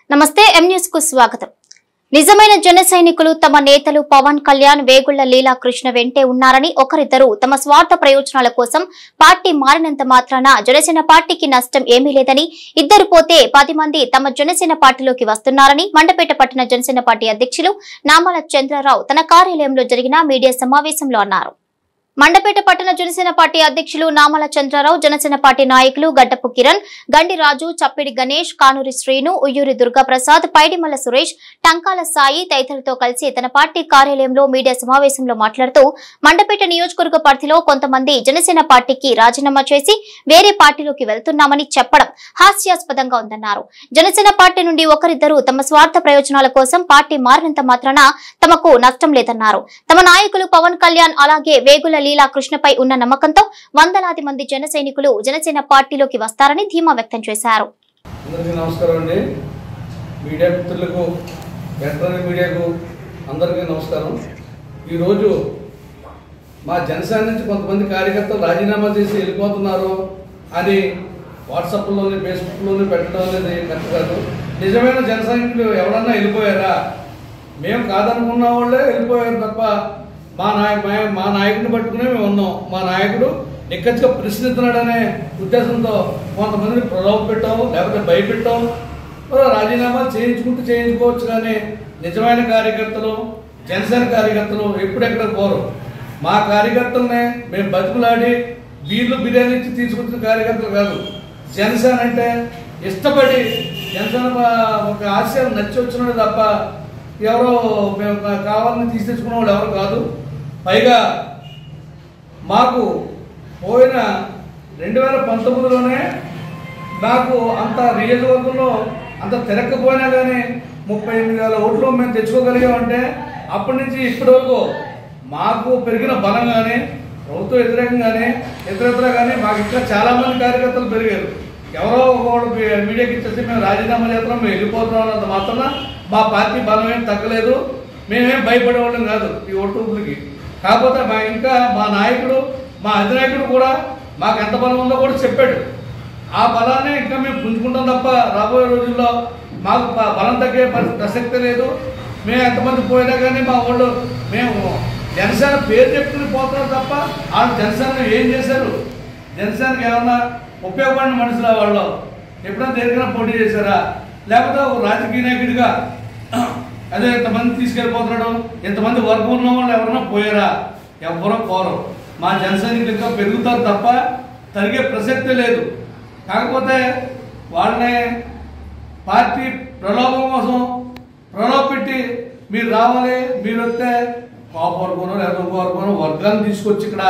నమస్తే M news కు స్వాగతం నిజమైన జన సైనికులు తమ నేతలు పవన్ కళ్యాణ్ వేగుళ్ల లీలా కృష్ణ వెంటే ఉన్నారని ఒకరిద్దరు తమ స్వార్థ ప్రయోజనాల కోసం పార్టీ మారినంత మాత్రాన జనసేన పార్టీకి నష్టం ఏమీ లేదని ఇద్దరు పోతే పది మంది తమ జనసేన పార్టీలోకి వస్తున్నారని మండపేట పట్టణ జనసేన పార్టీ అధ్యక్షులు నామల చంద్రరావు తన కార్యాలయంలో జరిగిన మీడియా సమావేశంలో అన్నారు మండపేట పట్టణ జనసేన పార్టీ అధ్యక్షులు నామల చంద్రరావు జనసేన పార్టీ నాయకులు గడ్డపు కిరణ్ గండి రాజు చప్పిడి గణేష్ కానూరి శ్రీను ఉయ్యూరి దుర్గాప్రసాద్ పైడిమల్ల సురేష్ టంకాల సాయి తదితరులతో కలిసి తన పార్టీ కార్యాలయంలో మీడియా సమావేశంలో మాట్లాడుతూ మండపేట నియోజకవర్గ పరిధిలో కొంతమంది జనసేన పార్టీకి రాజీనామా చేసి వేరే పార్టీలోకి వెళ్తున్నామని చెప్పడం హాస్యాస్పదంగా ఉందన్నారు జనసేన పార్టీ నుండి ఒకరిద్దరు తమ స్వార్థ ప్రయోజనాల కోసం పార్టీ మారినంత మాత్రాన తమకు నష్టం లేదన్నారు తమ నాయకులు పవన్ కళ్యాణ్ అలాగే వేగుల లీలా కృష్ణపై ఉన్న నమ్మకంతో వందలాది మంది జన సైనికులు జనసేన పార్టీలోకి వస్తారని ధీమా వ్యక్తం చేశారు అందరికీ నమస్కారం అండి మీడియా మిత్రులకు ఎలక్ట్రానిక్ మీడియాకు అందరికీ నమస్కారం ఈరోజు మా జనసేన నుంచి కొంతమంది కార్యకర్తలు రాజీనామా చేసి వెళ్ళిపోతున్నారు అని వాట్సాప్లోని ఫేస్బుక్లోని పెట్టడం అనేది కరెక్ట్ కాదు నిజమైన జన సైనికులు ఎవరన్నా వెళ్ళిపోయారా మేము కాదనుకున్న వాళ్ళే వెళ్ళిపోయారు తప్ప మా నాయ మా- మా నాయకుడిని పట్టుకునే మేము ఉన్నాం మా నాయకుడు నిక్కచ్చిగా ప్రశ్నిస్తున్నాడనే ఉద్దేశంతో కొంతమందిని ప్రలోభ పెట్టాం లేకపోతే భయపెట్టాం ఓ రాజీనామా చేయించుకుంటూ చేయించుకోవచ్చు కానీ నిజమైన కార్యకర్తలు జనసేన కార్యకర్తలు ఎప్పుడెక్కడ పోరు మా కార్యకర్తలనే మేము బతుకులాడి వీళ్ళు బిర్యానీ ఇచ్చి తీసుకొచ్చిన కార్యకర్తలు కాదు జనసేన అంటే ఇష్టపడి జనసేన ప- ఒక ఆశయం నచ్చి వచ్చినాడు తప్ప ఎవరో మేము కా- కావాలని తీసి తెచ్చుకున్న వాళ్ళు ఎవరు కాదు పైగా మాకు పోయిన రెండు వేల పంతొమ్మిదిలోనే నాకు అంత నియోజకవర్గంలో అంత తిరగకపోయినా కానీ ముప్పై ఎనిమిది వేల ఓట్లు మేము తెచ్చుకోగలిగామంటే అప్పటి నుంచి ఇప్పటి వరకు మాకు పెరిగిన బలం కానీ ప్రభుత్వ వ్యతిరేకం కానీ ఇతరత్ర కానీ మాకు ఇంకా చాలా మంది కార్యకర్తలు పెరిగారు ఎవరో ఒకడు మీ- మీడియాకి ఇచ్చేసి మేము రాజీనామా చేస్తున్నాం మేము వెళ్ళిపోతున్నాం అన్నంత మాత్రాన మా పార్టీ బలం ఏం తగ్గలేదు మేమేం భయపడేవాళ్ళం కాదు ఈ ఓటుకి కాకపోతే మా ఇంకా మా నాయకుడు మా అధినాయకుడు కూడా మాకు ఎంత బలం ఉందో కూడా చెప్పాడు ఆ బలాన్ని ఇంకా మేము పుంజుకుంటాం తప్ప రాబోయే రోజుల్లో మాకు ప- బలం తగ్గే పరి- ప్రసక్తి లేదు మేము ఎంతమంది పోయినా కానీ మా వాళ్ళు మేము జనసేన పేరు చెప్పుకుని పోతున్నాం తప్ప వాళ్ళు జనసేన ఏం చేశారు జనసేనకి ఏమన్నా ఉపయోగపడిన మనుషుల వాళ్ళు ఎప్పుడైనా దేనికైనా పోటీ చేశారా లేకపోతే ఒక రాజకీయ నాయకుడిగా అదే ఎంతమంది తీసుకెళ్ళిపోతున్నాడు ఎంతమంది వర్గం ఉన్న వాళ్ళు ఎవరన్నా పోయారా ఎవరో పోరు మా జనసైనికులు ఇంకా పెరుగుతారు తప్ప తరిగే ప్రసక్తే లేదు కాకపోతే వాళ్ళని పార్టీ ప్రలోభం కోసం ప్రలోభ పెట్టి మీరు రావాలి మీరు వస్తే కాపు వర్గం లేదా ఇంకో వర్గం వర్గాన్ని తీసుకొచ్చి ఇక్కడ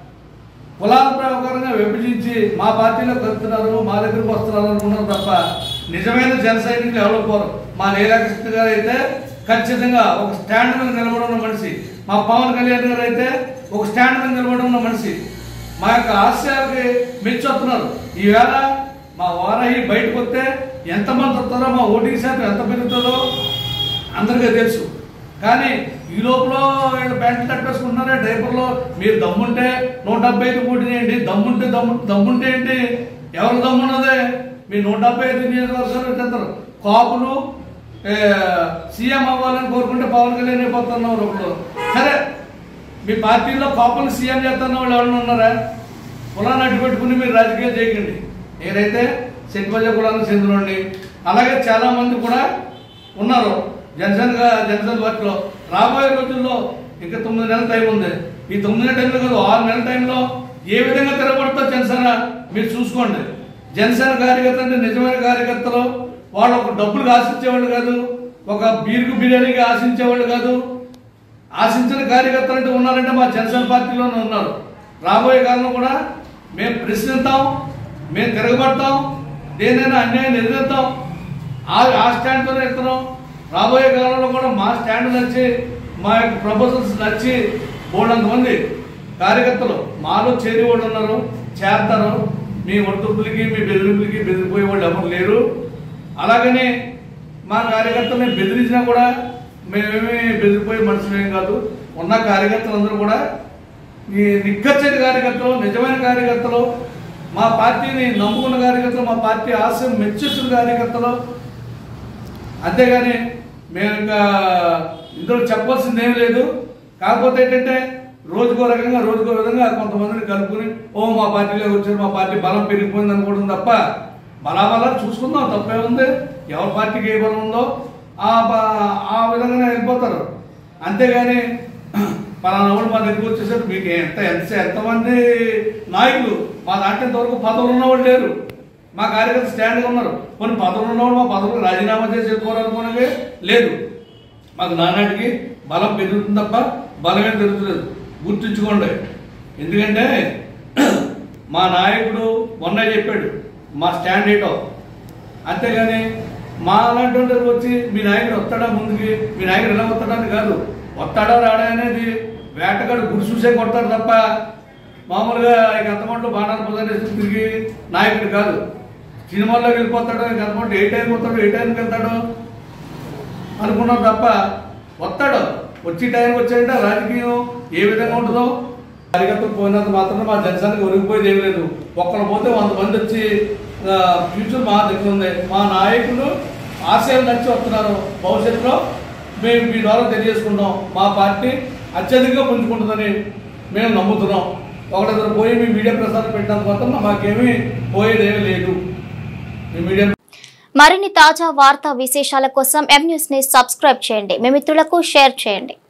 కులాల ప్రకారంగా విభజించి మా పార్టీలో కలుపుతున్నారు మా దగ్గరకు వస్తున్నారు అనుకున్నారు తప్ప నిజమైన జన సైనికులు ఎవరు పోరు మా లీలాకృష్ణ గారు అయితే ఖచ్చితంగా ఒక స్టాండ్ మీద నిలబడి ఉన్న మనిషి మా పవన్ కళ్యాణ్ గారు అయితే ఒక స్టాండ్ మీద నిలబడి ఉన్న మనిషి మా యొక్క ఆశయాలకి మెచ్చొస్తున్నారు ఈవేళ మా వారహి బయటకు వస్తే ఎంతమంది వస్తారో మా ఓటింగ్ శాతం ఎంత పెరుగుతుందో అందరికీ తెలుసు కానీ ఈ లోపల వీళ్ళు ప్యాంట్లు తట్టేసుకుంటున్నారే డైపర్లో మీరు దమ్ముంటే నూట డెబ్బై ఐదు కోటి చేయండి దమ్ముంటే దమ్ము దమ్ముంటే ఏంటి ఎవరు దమ్మున్నదే మీ నూట డెబ్బై ఐదు నియోజకవర్గాలు చెప్తారు కాపులు ఏ, సీఎం అవ్వాలని కోరుకుంటే పవన్ కళ్యాణ్ అయిపోతున్నారు ఒకళ్ళు సరే మీ పార్టీలో కాపులు సీఎం చేస్తున్న వాళ్ళు ఎవరైనా ఉన్నారా కులాన్ని అడ్డు పెట్టుకుని మీరు రాజకీయం చేయకండి నేనైతే సెట్వజ కులానికి చెందినండి అలాగే చాలా మంది కూడా ఉన్నారు జనసేన గా- జనసేన పార్టీలో రాబోయే రోజుల్లో ఇంకా తొమ్మిది నెలల టైం ఉంది ఈ తొమ్మిది నెలల టైంలో కాదు ఆరు నెలల టైంలో ఏ విధంగా తిరగబడుతుందో జనసేన మీరు చూసుకోండి జనసేన కార్యకర్త అంటే నిజమైన కార్యకర్తలు వాళ్ళు ఒక డబ్బులు ఆశించేవాళ్ళు కాదు ఒక బీరుకు బిర్యానీకి ఆశించేవాళ్ళు కాదు ఆశించిన కార్యకర్తలు అంటే ఉన్నారంటే మా జనసేన పార్టీలోనే ఉన్నారు రాబోయే కాలంలో కూడా మేము ప్రశ్నిస్తాం మేము తిరగబడతాం దేనైనా అన్యాయం ఎదుగుతాం ఆ ఆ స్టాండ్తోనే వెళ్తున్నాం రాబోయే కాలంలో కూడా మా స్టాండ్ నచ్చి మా యొక్క ప్రపోజల్స్ నచ్చి బోల్డంత మంది కార్యకర్తలు మాలో చేరి వాళ్ళు ఉన్నారు చేరతారు మీ ఒట్టుపులకి మీ బెదిరింపులకి బెదిరిపోయే వాళ్ళు ఎవరు లేరు అలాగనే మా కార్యకర్తల్ని బెదిరించినా కూడా మేమేమి బెదిరిపోయే మనుషులు ఏం కాదు ఉన్న కార్యకర్తలందరూ కూడా ఈ నిక్కచ్చని కార్యకర్తలు నిజమైన కార్యకర్తలు మా పార్టీని నమ్ముకున్న కార్యకర్తలు మా పార్టీ ఆశయం మెచ్చేసిన కార్యకర్తలు అంతేగాని మేము ఇంకా ఇందులో చెప్పాల్సింది ఏం లేదు కాకపోతే ఏంటంటే రోజుకో రకంగా రోజుకో విధంగా కొంతమందిని కలుపుకుని ఓ మా పార్టీలోకి వచ్చారు మా పార్టీ బలం పెరిగిపోయింది అనుకోవడం తప్ప బలాబలా చూసుకుందాం తప్పేముంది ఎవరి పార్టీకి ఏ బలం ఉందో ఆ బ- ఆ విధంగానే వెళ్ళిపోతారు అంతేగాని పలానా వాళ్ళు మా దగ్గరికి వచ్చేసరికి మీకు ఎంత ఎంత ఎంతమంది నాయకులు మా దాంట్లో ఇంతవరకు పదవులు ఉన్నవాళ్ళు లేరు మా కార్యకర్త స్టాండ్గా ఉన్నారు కొన్ని పదవులు ఉన్నవాడు మా పదవులు రాజీనామా చేసి వెళ్ళిపోవాలనుకున్నదే లేదు మాకు నానాటికి బలం పెరుగుతుంది తప్ప బలమే పెరుగుతుంది గుర్తుంచుకోండి ఎందుకంటే మా నాయకుడు మొన్న చెప్పాడు మా స్టాండ్ ఏంటో అంతేగాని మా అలాంటి వాళ్ళు వచ్చి మీ నాయకుడు వస్తాడా ముందుకి మీ నాయకుడు ఎలా వస్తాడా అని కాదు వస్తాడా రాడా అనేది వేటగాడు గుడి చూసే కొడతాడు తప్ప మామూలుగా ఇక అంతమంటలో బాణాలు పొందలేసి తిరిగి నాయకుడు కాదు సినిమాల్లోకి వెళ్ళిపోతాడు ఇక అంతమంటే ఏ టైంకి వస్తాడు ఏ టైంకి వెళ్తాడు అనుకున్నాం తప్ప వస్తాడు వచ్చి టైంకి వచ్చాడంటే రాజకీయం ఏ విధంగా ఉంటుందో కార్యకర్తలు పోయినంత మాత్రం మా జనసేనకి ఒరిగిపోయేది ఏం లేదు ఒక్కరు పోతే వంద మంది వచ్చి ఆ, ఫ్యూచర్ మా దగ్గర ఉంది మా నాయకులు ఆశయాలు నచ్చి వస్తున్నారు భవిష్యత్తులో మేము మీ ద్వారా తెలియజేసుకుంటాం మా పార్టీ అత్యధికంగా పుంజుకుంటుందని మేము నమ్ముతున్నాం ఒకటిద్దరు పోయి మీ మీడియా ప్రసారం పెట్టినంత మాత్రం మాకేమీ పోయేదేమీ లేదు మీ మీడియా మరిన్ని తాజా వార్తా విశేషాల కోసం ఎం న్యూస్ ని సబ్స్క్రైబ్ చేయండి మీ మిత్రులకు షేర్ చేయండి